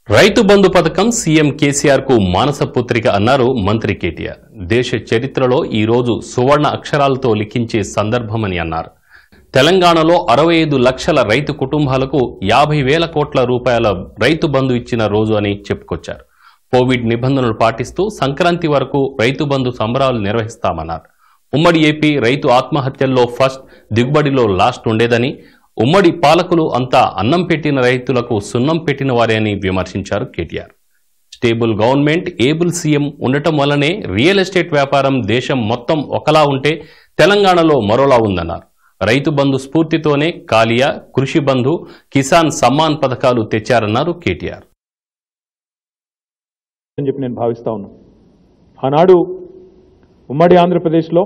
రైతు బంధు పథకం సీఎం కేసీఆర్ కు మానస పుత్రిక అన్నారు మంత్రి కేటీఆర్ దేశ చరిత్రలో ఈ రోజు సువర్ణ అక్షరాలతో లిఖించే సందర్భమని అన్నారు తెలంగాణలో అరవై ఐదు లక్షల రైతు కుటుంబాలకు యాభై వేల కోట్ల రూపాయల రైతు బంధు ఇచ్చిన రోజు అని చెప్పుకొచ్చారు కోవిడ్ నిబంధనలు పాటిస్తూ సంక్రాంతి వరకు రైతు బంధు సంబరాలు నిర్వహిస్తామన్నారు ఉమ్మడి ఏపీ రైతు ఆత్మహత్యల్లో ఫస్ట్ దిగుబడిలో లాస్ట్ ఉండేదని ఉమ్మడి పాలకులు అంతా అన్నం పెట్టిన రైతులకు సున్నం పెట్టిన వారే అని విమర్శించారు KTR stable government able CM ఉండటం వల్లనే రియల్ ఎస్టేట్ వ్యాపారం దేశం మొత్తం ఒకలా ఉంటే తెలంగాణలో మరోలా ఉందన్నారు రైతు బంధు స్ఫూర్తితోనే కాలియా కృషి బంధు కిసాన్ సమ్మాన్ పథకాలు తెచ్చారన్నారు కేటీఆర్ అని చెప్పి నేను భావిస్తా ఉన్నాను ఆనాడు ఉమ్మడి ఆంధ్రప్రదేశ్లో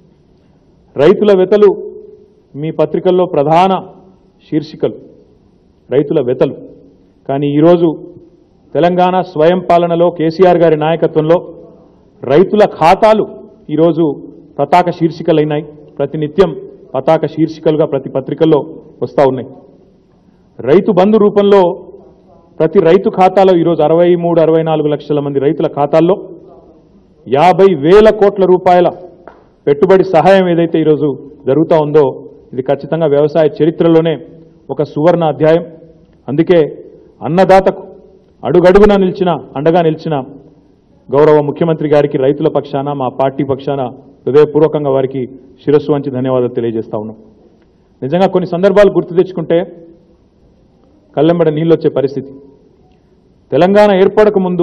రైతుల వెతలు మీ పత్రికల్లో ప్రధాన శీర్షికలు రైతుల వెతలు కానీ ఈరోజు తెలంగాణ స్వయం పాలనలో కేసీఆర్ గారి నాయకత్వంలో రైతుల ఖాతాలు ఈరోజు పతాక శీర్షికలైనాయి ప్రతినిత్యం పతాక శీర్షికలుగా ప్రతి పత్రికల్లో వస్తూ ఉన్నాయి రైతు బంధు రూపంలో ప్రతి రైతు ఖాతాలో ఈరోజు అరవై మూడు అరవై నాలుగు లక్షల మంది రైతుల ఖాతాల్లో యాభై వేల కోట్ల రూపాయల పెట్టుబడి సహాయం ఏదైతే ఈరోజు జరుగుతూ ఉందో ఇది ఖచ్చితంగా వ్యవసాయ చరిత్రలోనే ఒక సువర్ణ అధ్యాయం అందుకే అన్నదాతకు అడుగడుగునా నిలిచిన అండగా నిలిచిన గౌరవ ముఖ్యమంత్రి గారికి రైతుల పక్షాన మా పార్టీ పక్షాన హృదయపూర్వకంగా వారికి శిరస్సు వంచి ధన్యవాదాలు తెలియజేస్తా ఉన్నాం నిజంగా కొన్ని సందర్భాలు గుర్తు తెచ్చుకుంటే కళ్ళెంబడ నీళ్ళు వచ్చే పరిస్థితి తెలంగాణ ఏర్పడక ముందు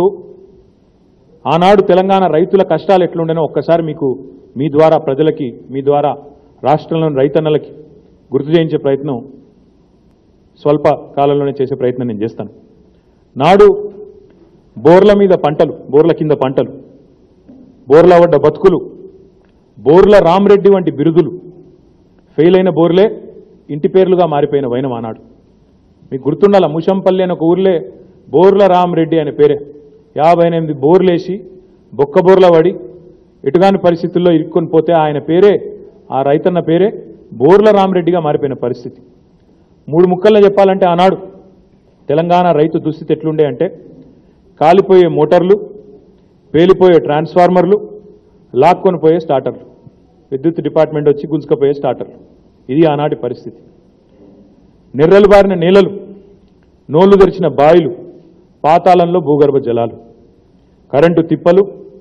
ఆనాడు తెలంగాణ రైతుల కష్టాలు ఎట్లుండేనో ఒక్కసారి మీకు మీ ద్వారా ప్రజలకి మీ ద్వారా రాష్ట్రంలోని రైతన్నలకి గుర్తు చేయించే ప్రయత్నం స్వల్ప కాలంలోనే చేసే ప్రయత్నం నేను చేస్తాను నాడు బోర్ల మీద పంటలు బోర్ల కింద పంటలు బోర్ల వడ్డ బతుకులు బోర్ల రామరెడ్డి వంటి బిరుదులు ఫెయిల్ అయిన బోర్లే ఇంటి పేర్లుగా మారిపోయిన వైనం ఆనాడు మీకు గుర్తుండాల ముషంపల్లి అనే ఒక ఊర్లే బోర్ల రామరెడ్డి అనే పేరే యాభై ఎనిమిది బోర్లేసి బొక్క బోర్ల పడి ఎటుగాని పరిస్థితుల్లో ఇరుక్కొని పోతే ఆయన పేరే ఆ రైతన్న పేరే బోర్ల రామరెడ్డిగా మారిపోయిన పరిస్థితి మూడు ముక్కల్లో చెప్పాలంటే ఆనాడు తెలంగాణ రైతు దుస్థితి ఎట్లుండే అంటే కాలిపోయే మోటార్లు పేలిపోయే ట్రాన్స్ఫార్మర్లు లాక్కొని పోయే స్టార్టర్లు విద్యుత్ డిపార్ట్మెంట్ వచ్చి గుంజుకపోయే స్టార్టర్లు ఇది ఆనాటి పరిస్థితి నెర్రలు బారిన నేలలు నోళ్లు తెరిచిన బావిలు పాతాళంలో భూగర్భ జలాలు కరెంటు తిప్పలు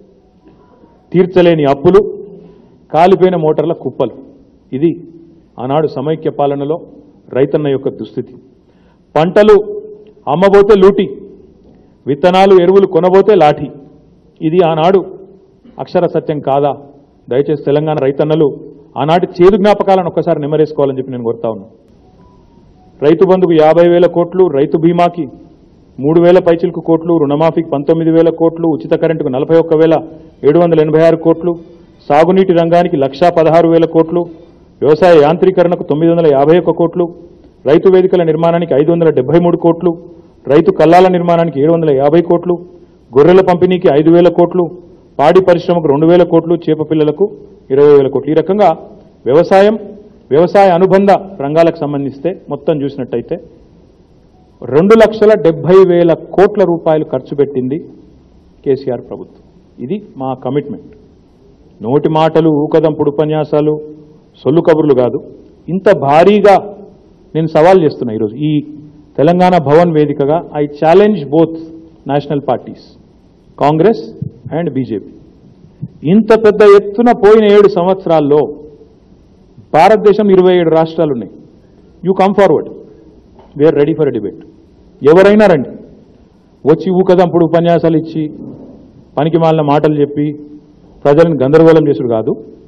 తీర్చలేని అప్పులు కాలిపోయిన మోటార్ల కుప్పలు ఇది ఆనాడు సమైక్య పాలనలో రైతన్న యొక్క దుస్థితి పంటలు అమ్మబోతే లూటి విత్తనాలు ఎరువులు కొనబోతే లాఠీ ఇది ఆనాడు అక్షర సత్యం కాదా దయచేసి తెలంగాణ రైతన్నలు ఆనాటి చేదు జ్ఞాపకాలను ఒక్కసారి నెమరేసుకోవాలని చెప్పి నేను కోరుతా ఉన్నాను రైతు బంధుకు యాభై వేల కోట్లు రైతు బీమాకి మూడు వేల పైచిలకు కోట్లు రుణమాఫీకి పంతొమ్మిది వేల కోట్లు ఉచిత కరెంటుకు నలభై ఒక్క వేల ఏడు వందల ఎనభై ఆరు కోట్లు సాగునీటి రంగానికి లక్షా పదహారు వేల కోట్లు వ్యవసాయ యాంత్రీకరణకు తొమ్మిది వందల యాభై ఒక్క కోట్లు రైతు వేదికల నిర్మాణానికి ఐదు వందల డెబ్బై మూడు కోట్లు రైతు కల్లాల నిర్మాణానికి ఏడు వందల యాభై కోట్లు గొర్రెల పంపిణీకి ఐదు వేల కోట్లు పాడి పరిశ్రమకు రెండు వేల కోట్లు చేప పిల్లలకు ఇరవై వేల కోట్లు ఈ రకంగా వ్యవసాయం వ్యవసాయ అనుబంధ రంగాలకు సంబంధిస్తే మొత్తం చూసినట్టయితే రెండు లక్షల డెబ్బై వేల కోట్ల రూపాయలు ఖర్చు పెట్టింది కేసీఆర్ ప్రభుత్వం ఇది మా కమిట్మెంట్ నోటి మాటలు ఊకదంపుడు ఉపన్యాసాలు సొల్లు కబుర్లు కాదు ఇంత భారీగా నేను సవాల్ చేస్తున్నా ఈరోజు ఈ తెలంగాణ భవన్ వేదికగా I challenge both national parties Congress and BJP ఇంత పెద్ద ఎత్తున పోయిన ఏడు సంవత్సరాల్లో భారతదేశం ఇరవై ఏడు రాష్ట్రాలు ఉన్నాయి you come forward we are ready for debate ఎవరైనా రండి వచ్చి ఊకదంపుడు ఉపన్యాసాలు ఇచ్చి పనికి మాలిన మాటలు చెప్పి ప్రజలను గందరగోళం చేసుడు కాదు